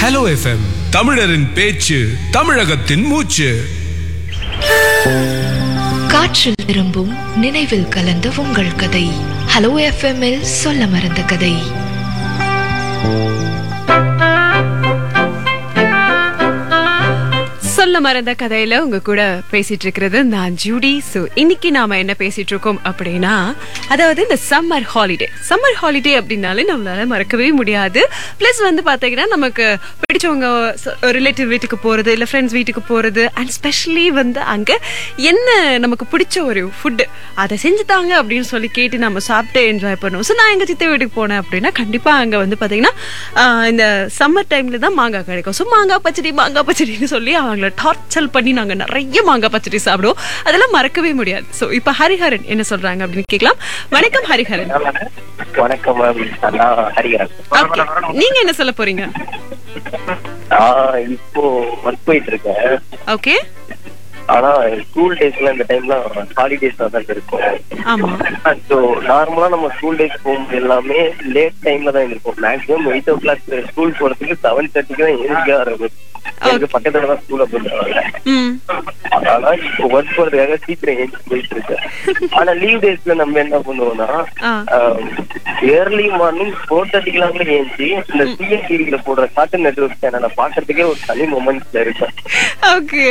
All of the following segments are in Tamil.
ஹலோ எஃப்எம் தமிழரின் பேச்சு தமிழகத்தின் மூச்சு காற்றில் திரும்பும் நினைவில் கலந்த உங்கள் கதை ஹலோ எஃப்எம்மில் சொல்ல மறந்த கதை சொல்ல மறந்த கதையில உங்க கூட பேசிட்டு இருக்கிறது நான் ஜூடி சோ இன்னைக்கு நாம என்ன பேசிட்டு இருக்கோம் அப்படின்னா அதாவது இந்த சம்மர் ஹாலிடே சம்மர் ஹாலிடே அப்படின்னாலே நம்மளால மறக்கவே முடியாது பிளஸ் வந்து பாத்தீங்கன்னா நமக்கு பிடிச்சவங்க ரிலேட்டிவ் வீட்டுக்கு போறது இல்ல ஃப்ரெண்ட்ஸ் வீட்டுக்கு போறது அண்ட் ஸ்பெஷலி வந்து அங்க என்ன நமக்கு பிடிச்ச ஒரு ஃபுட்டு அதை செஞ்சுட்டாங்க அப்படின்னு சொல்லி கேட்டு நம்ம சாப்பிட்டு என்ஜாய் பண்ணுவோம் ஸோ நான் எங்க சித்த வீட்டுக்கு போனேன் அப்படின்னா கண்டிப்பா அங்க வந்து பாத்தீங்கன்னா ஆஹ், இந்த சம்மர் டைம்ல தான் மாங்காய் கிடைக்கும் ஸோ மாங்காய் பச்சடி மாங்காய் பச்சடின்னு சொல்லி அவங்கள டார்ச்சல் பண்ணி நாங்க நிறைய மாங்காய் பச்சடி சாப்பிடுவோம் அதெல்லாம் மறக்கவே முடியாது ஸோ இப்போ ஹரிஹரன் என்ன சொல்றாங்க அப்படின்னு கேட்கலாம் வணக்கம் ஹரிஹரன் வணக்கம் மேம் நான் ஹரிகரன் Okay. நீங்க என்ன சொல்ல போறீங்க நான் இப்போ ஒர்க் போயிட்டு இருக்கேன் ஓகே ஆனா ஸ்கூல் டேஸ்ல இந்த டைம்லாம் ஹாலிடேஸ் தான் இருக்கும் ஆமா ஸோ நார்மலா நம்ம ஸ்கூல் டேஸ் போகும்போது எல்லாமே லேட் டைம்ல தான் இருக்கும் maximum eight o'clock school போறதுக்கு செவன் தேர்ட்டிக்கு தான் எழுதியா இருக்கும் எனக்கு பக்கத்துல தான் ஸ்கூல் அப்படின்றாங்க ம் ஆனா இப்போ ஒர்க் போறதுக்காக சீக்கிரம் எழுந்து போயிட்டு இருக்கேன் ஆனா லீவ் டேஸ்ல நம்ம என்ன பண்ணுவோம்னா ஆ ஏர்லி மார்னிங் ஃபோர் தேர்ட்டிக்கெல்லாம் கூட ஏஞ்சி இந்த சிஎன் டிவில போடுற கார்ட்டூன் நெட்ஒர்க் சேனலை பாக்குறதுக்கே ஒரு தனி மொமெண்ட்ஸ்ல இருக்கும் ஓகே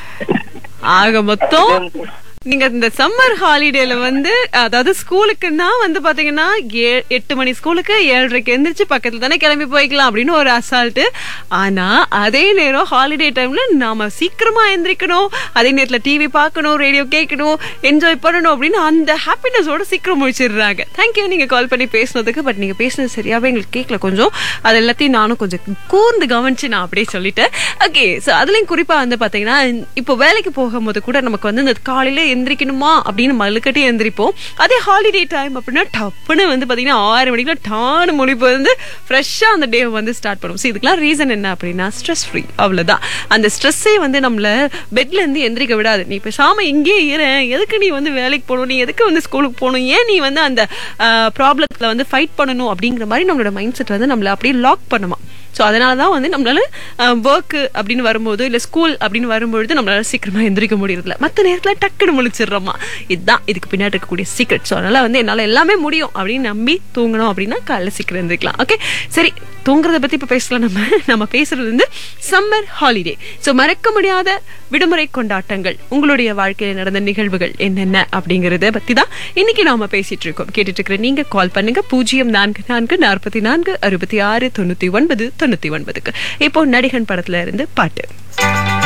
ஆக மொத்தம் நீங்க இந்த சம்மர் ஹாலிடேல வந்து அதாவது ஸ்கூலுக்குன்னா வந்து பாத்தீங்கன்னா ஏ- எட்டு மணி ஸ்கூலுக்கு ஏழரைக்கு எந்திரிச்சு பக்கத்துல தானே கிளம்பி போய்க்கலாம் அப்படின்னு ஒரு அசால்ட்டு ஆனா அதே நேரம் ஹாலிடே டைம்ல நாம சீக்கிரமா எந்திரிக்கணும் அதே நேரத்துல டிவி பார்க்கணும் ரேடியோ கேட்கணும் என்ஜாய் பண்ணணும் அப்படின்னு அந்த ஹாப்பினஸோட சீக்கிரம் முடிச்சிடுறாங்க தேங்க்யூ நீங்க கால் பண்ணி பேசுனதுக்கு பட் நீங்க பேசுனது சரியாவே எங்களுக்கு கேட்கல கொஞ்சம் அது எல்லாத்தையும் நானும் கொஞ்சம் கூர்ந்து கவனிச்சு நான் அப்படியே சொல்லிட்டேன் ஓகே ஸோ அதுலயும் குறிப்பா வந்து பாத்தீங்கன்னா இப்போ வேலைக்கு போகும்போது கூட நமக்கு வந்து இந்த காலையில எந்திரிக்கணுமா அப்படின்னு மல்லுக்கட்டி எந்திரிப்போம் அதே ஹாலிடே டைம் அப்படின்னா டப்புன்னு வந்து பாத்தீங்கன்னா ஆறு மணிக்குள்ள டானு முடிப்பு வந்து ஃப்ரெஷ்ஷா அந்த டே வந்து ஸ்டார்ட் பண்ணும் ஸோ இதுக்கெல்லாம் ரீசன் என்ன அப்படின்னா ஸ்ட்ரெஸ் ஃப்ரீ அவ்வளவுதான் அந்த ஸ்ட்ரெஸ்ஸே வந்து நம்மள பெட்ல இருந்து எந்திரிக்க விடாது நீ பேசாம இங்கே இரு எதுக்கு நீ வந்து வேலைக்கு போகணும் நீ எதுக்கு வந்து ஸ்கூலுக்கு போகணும் ஏன் நீ வந்து அந்த ப்ராப்ளத்துல வந்து ஃபைட் பண்ணணும் அப்படிங்கிற மாதிரி நம்மளோட மைண்ட் செட் வந்து நம்மள அப்படியே லாக் பண்ணுமா ஸோ அதனால தான் வந்து நம்மளால ஒர்க்கு அப்படின்னு வரும்போது இல்லை ஸ்கூல் அப்படின்னு வரும்பொழுது நம்மளால சீக்கிரமா எந்திரிக்க முடியறதில்ல மற்ற நேரத்தில் டக்குன்னு முழிச்சிடுறோமா இதுதான் இதுக்கு பின்னாடி இருக்கக்கூடிய சீக்ரெட் ஸோ அதனால வந்து என்னால் எல்லாமே முடியும் அப்படின்னு நம்பி தூங்கணும் அப்படின்னா காலைல சீக்கிரம் எந்திரிக்கலாம் ஓகே சரி தூங்குறத பத்தி இப்ப பேசலாம் நம்ம நம்ம பேசுறது வந்து சம்மர் ஹாலிடே ஸோ மறக்க முடியாத விடுமுறை கொண்டாட்டங்கள் உங்களுடைய வாழ்க்கையில நடந்த நிகழ்வுகள் என்னென்ன அப்படிங்கறத பத்தி தான் இன்னைக்கு நாம பேசிட்டு இருக்கோம் கேட்டுட்டு இருக்கிற நீங்க கால் பண்ணுங்க பூஜ்ஜியம் நான்கு நான்கு நாற்பத்தி நான்கு அறுபத்தி ஆறு தொண்ணூத்தி ஒன்பது தொண்ணூத்தி ஒன்பதுக்கு இப்போ நடிகன் படத்துல இருந்து பாட்டு